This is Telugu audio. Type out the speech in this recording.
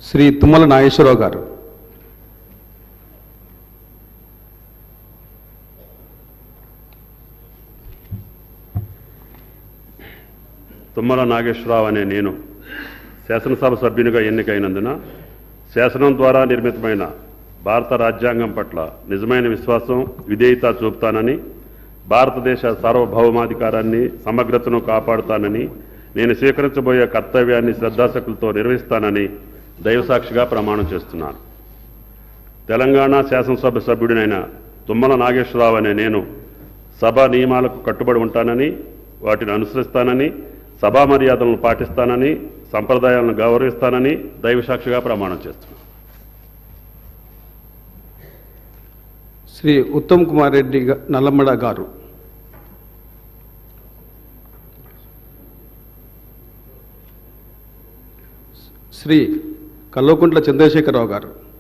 శ్రీ తుమ్మల నాగేశ్వరరావు గారు తుమ్మల నాగేశ్వరరావు అనే నేను శాసనసభ సభ్యునిగా ఎన్నికైనందున శాసనం ద్వారా నిర్మితమైన భారత రాజ్యాంగం పట్ల నిజమైన విశ్వాసం విధేయత చూపుతానని భారతదేశ సార్వభౌమాధికారాన్ని సమగ్రతను కాపాడుతానని నేను స్వీకరించబోయే కర్తవ్యాన్ని శ్రద్ధాశక్తులతో నిర్వహిస్తానని దైవసాక్షిగా ప్రమాణం చేస్తున్నాను తెలంగాణ శాసనసభ సభ్యుడినైన తుమ్మల నాగేశ్వరరావు అనే నేను సభ నియమాలకు కట్టుబడి ఉంటానని వాటిని అనుసరిస్తానని సభా మర్యాదలను పాటిస్తానని సంప్రదాయాలను గౌరవిస్తానని దైవసాక్షిగా ప్రమాణం చేస్తున్నాను శ్రీ ఉత్తమ్ కుమార్ రెడ్డి గా- నల్లమడ గారు శ్రీ కల్వకుంట్ల చంద్రశేఖరరావు గారు